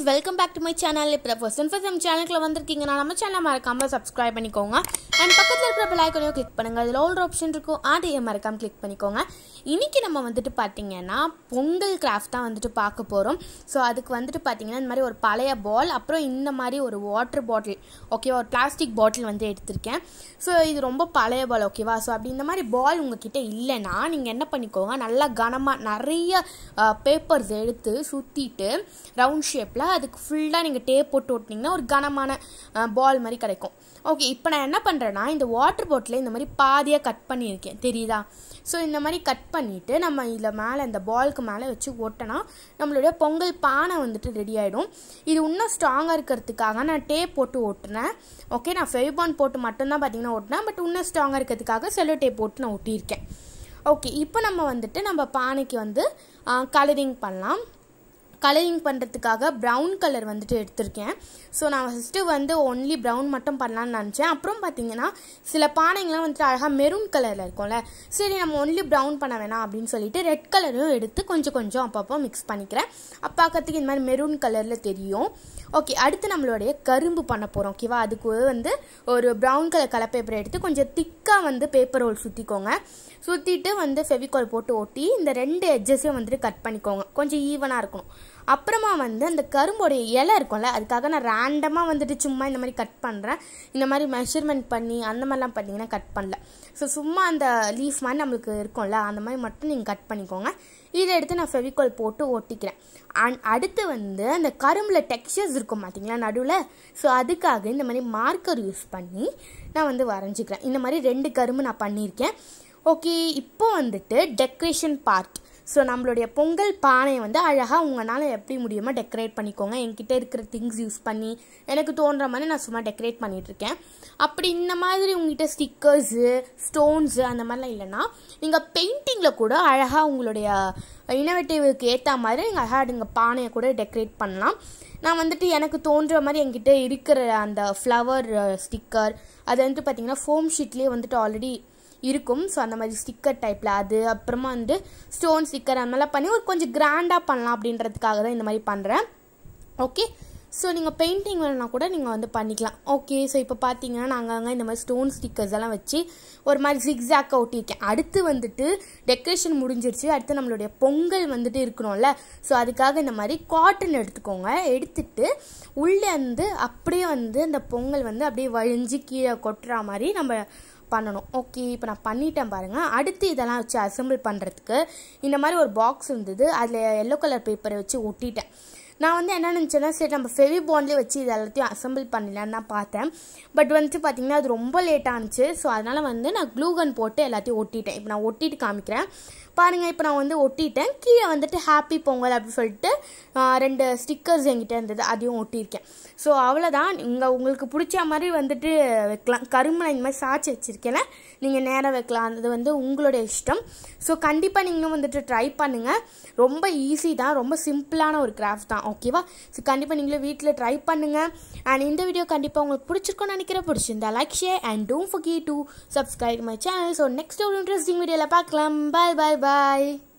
welcome back to my channel இப்போ first and first நம்ம சேனலுக்குள்ள வந்திருக்கீங்கன்னா நம்ம சேனலை மறக்காம சப்ஸ்கிரைப் பண்ணிக்கோங்க அண்ட் பக்கத்தில் இருக்கிற பெல் ஐக்கனையும் கிளிக் பண்ணுங்க அதில் ஆல் ஆப்ஷன் இருக்கும் அதையும் மறக்காம கிளிக் பண்ணிக்கோங்க இன்னைக்கு நம்ம வந்துட்டு பார்த்தீங்கன்னா பொங்கல் கிராஃப்ட் தான் வந்துட்டு பார்க்க போகிறோம் ஸோ அதுக்கு வந்துட்டு பார்த்தீங்கன்னா இந்த மாதிரி ஒரு பழைய பால் அப்புறம் இந்த மாதிரி ஒரு வாட்டர் பாட்டில் ஓகேவா ஒரு பிளாஸ்டிக் பாட்டில் வந்து எடுத்திருக்கேன் ஸோ இது ரொம்ப பழைய பால் ஓகேவா ஸோ அப்படி இந்த மாதிரி பால் உங்ககிட்ட இல்லைன்னா நீங்கள் என்ன பண்ணிக்கோங்க நல்லா கனமாக நிறைய பேப்பர்ஸ் எடுத்து சுற்றிட்டு ரவுண்ட் ஷேப்பில் அதுக்கு ஃபுல்லாக நீங்கள் டேப் போட்டு ஓட்டினீங்கன்னா ஒரு கனமான பால் மாதிரி கிடைக்கும் ஓகே இப்போ நான் என்ன பண்ணுறேன்னா இந்த வாட்டர் பாட்டில் இந்த மாதிரி பாதியாக கட் பண்ணியிருக்கேன் தெரியுதா ஸோ இந்த மாதிரி கட் பண்ணிவிட்டு நம்ம இதில் மேலே இந்த பாலுக்கு மேலே வச்சு ஓட்டினா நம்மளுடைய பொங்கல் பானை வந்துட்டு ரெடி ஆகிடும் இது இன்னும் ஸ்ட்ராங்காக இருக்கிறதுக்காக நான் டேப் போட்டு ஓட்டினேன் ஓகே நான் ஃபெவிபான் போட்டு மட்டும்தான் பார்த்தீங்கன்னா ஓட்டினேன் பட் இன்னும் ஸ்ட்ராங்காக இருக்கிறதுக்காக செல்லோ டேப் போட்டு நான் ஒட்டியிருக்கேன் ஓகே இப்போ நம்ம வந்துட்டு நம்ம பானைக்கு வந்து கலரிங் பண்ணலாம் கலரிங் பண்ணுறதுக்காக ப்ரௌன் கலர் வந்துட்டு எடுத்திருக்கேன் ஸோ நான் ஃபஸ்ட்டு வந்து ஒன்லி ப்ரௌன் மட்டும் பண்ணலான்னு நினச்சேன் அப்புறம் பார்த்தீங்கன்னா சில பானைங்கள்லாம் வந்துட்டு அழகாக மெரூன் கலரில் இருக்கும்ல சரி நம்ம ஒன்லி ப்ரௌன் பண்ண வேணாம் அப்படின்னு சொல்லிட்டு ரெட் கலரும் எடுத்து கொஞ்சம் கொஞ்சம் அப்பப்போ மிக்ஸ் பண்ணிக்கிறேன் பார்க்கறதுக்கு இந்த மாதிரி மெரூன் கலரில் தெரியும் ஓகே அடுத்து நம்மளுடைய கரும்பு பண்ண போகிறோம் ஓகேவா அதுக்கு வந்து ஒரு ப்ரௌன் கலர் கலர் பேப்பர் எடுத்து கொஞ்சம் திக்காக வந்து பேப்பர் ரோல் சுற்றிக்கோங்க சுற்றிட்டு வந்து ஃபெவிகால் போட்டு ஒட்டி இந்த ரெண்டு எட்ஜஸையும் வந்துட்டு கட் பண்ணிக்கோங்க கொஞ்சம் ஈவனாக இருக்கணும் அப்புறமா வந்து அந்த கரும்போடைய இலை இருக்கும்ல அதுக்காக நான் ரேண்டமாக வந்துட்டு சும்மா இந்த மாதிரி கட் பண்ணுறேன் இந்த மாதிரி மெஷர்மெண்ட் பண்ணி அந்த மாதிரிலாம் பண்ணிங்கன்னா கட் பண்ணல ஸோ சும்மா அந்த லீஃப் மாதிரி நம்மளுக்கு இருக்கும்ல அந்த மாதிரி மட்டும் நீங்கள் கட் பண்ணிக்கோங்க இதை எடுத்து நான் ஃபெவிகால் போட்டு ஒட்டிக்கிறேன் அண்ட் அடுத்து வந்து அந்த கரும்பில் டெக்ஸ்சர்ஸ் இருக்கும் பார்த்தீங்களா நடுவில் ஸோ அதுக்காக இந்த மாதிரி மார்க்கர் யூஸ் பண்ணி நான் வந்து வரைஞ்சிக்கிறேன் இந்த மாதிரி ரெண்டு கரும்பு நான் பண்ணியிருக்கேன் ஓகே இப்போ வந்துட்டு டெக்கரேஷன் பார்ட் ஸோ நம்மளுடைய பொங்கல் பானையை வந்து அழகாக உங்களால் எப்படி முடியுமோ டெக்கரேட் பண்ணிக்கோங்க என்கிட்ட இருக்கிற திங்ஸ் யூஸ் பண்ணி எனக்கு தோன்ற மாதிரி நான் சும்மா டெக்கரேட் பண்ணிகிட்ருக்கேன் அப்படி இந்த மாதிரி உங்ககிட்ட ஸ்டிக்கர்ஸு ஸ்டோன்ஸு அந்த மாதிரிலாம் இல்லைன்னா நீங்கள் பெயிண்டிங்கில் கூட அழகாக உங்களுடைய இனோவேட்டிவ்க்கு ஏற்ற மாதிரி நீங்கள் அழகாக நீங்கள் பானையை கூட டெக்கரேட் பண்ணலாம் நான் வந்துட்டு எனக்கு தோன்ற மாதிரி என்கிட்ட இருக்கிற அந்த ஃப்ளவர் ஸ்டிக்கர் அது வந்துட்டு பார்த்திங்கன்னா ஃபோம் ஷீட்லேயே வந்துட்டு ஆல்ரெடி இருக்கும் ஸோ அந்த மாதிரி ஸ்டிக்கர் டைப்பில் அது அப்புறமா வந்து ஸ்டோன் ஸ்டிக்கர் அந்த மாதிரிலாம் பண்ணி ஒரு கொஞ்சம் கிராண்டாக பண்ணலாம் அப்படின்றதுக்காக தான் இந்த மாதிரி பண்ணுறேன் ஓகே ஸோ நீங்கள் பெயிண்டிங் வேணுன்னா கூட நீங்கள் வந்து பண்ணிக்கலாம் ஓகே ஸோ இப்போ பார்த்தீங்கன்னா நாங்கள் அங்கே இந்த மாதிரி ஸ்டோன் ஸ்டிக்கர்ஸ் எல்லாம் வச்சு ஒரு மாதிரி ஜிக்ஸாக்காக ஒட்டியிருக்கேன் அடுத்து வந்துட்டு டெக்கரேஷன் முடிஞ்சிருச்சு அடுத்து நம்மளுடைய பொங்கல் வந்துட்டு இருக்கணும்ல ஸோ அதுக்காக இந்த மாதிரி காட்டன் எடுத்துக்கோங்க எடுத்துட்டு உள்ளே வந்து அப்படியே வந்து அந்த பொங்கல் வந்து அப்படியே வழிஞ்சு கீழே கொட்டுற மாதிரி நம்ம பண்ணணும் ஓகே இப்போ நான் பண்ணிட்டேன் பாருங்கள் அடுத்து இதெல்லாம் வச்சு அசம்பிள் பண்ணுறதுக்கு இந்த மாதிரி ஒரு பாக்ஸ் இருந்தது அதில் எல்லோ கலர் பேப்பரை வச்சு ஒட்டிட்டேன் நான் வந்து என்ன நினச்சேன்னா சரி நம்ம ஃபெவி பாண்ட்லேயே வச்சு இது எல்லாத்தையும் அசம்பிள் பண்ணலான்னு தான் பார்த்தேன் பட் வந்துட்டு பார்த்திங்கன்னா அது ரொம்ப லேட்டாக இருந்துச்சு ஸோ அதனால் வந்து நான் க்ளூகன் போட்டு எல்லாத்தையும் ஒட்டிட்டேன் இப்போ நான் ஒட்டிட்டு காமிக்கிறேன் பாருங்கள் இப்போ நான் வந்து ஒட்டிட்டேன் கீழே வந்துட்டு ஹாப்பி பொங்கல் அப்படின்னு சொல்லிட்டு ரெண்டு ஸ்டிக்கர்ஸ் என்கிட்ட இருந்தது அதையும் ஒட்டியிருக்கேன் ஸோ அவ்வளோதான் இங்கே உங்களுக்கு பிடிச்ச மாதிரி வந்துட்டு வைக்கலாம் கரும்பு இந்த மாதிரி சாய்ச்சி வச்சுருக்கேன் நீங்கள் நேராக வைக்கலாம் அது வந்து உங்களுடைய இஷ்டம் ஸோ கண்டிப்பாக நீங்களும் வந்துட்டு ட்ரை பண்ணுங்கள் ரொம்ப ஈஸி தான் ரொம்ப சிம்பிளான ஒரு கிராஃப்ட் தான் ஓகேவா ஸோ கண்டிப்பாக நீங்களும் வீட்டில் ட்ரை பண்ணுங்கள் அண்ட் இந்த வீடியோ கண்டிப்பாக உங்களுக்கு பிடிச்சிருக்கோன்னு நினைக்கிறேன் பிடிச்சிருந்தா like share and don't forget to subscribe my channel so next ஒரு இன்ட்ரெஸ்டிங் வீடியோவில் பார்க்கலாம் பாய் பாய் பாய்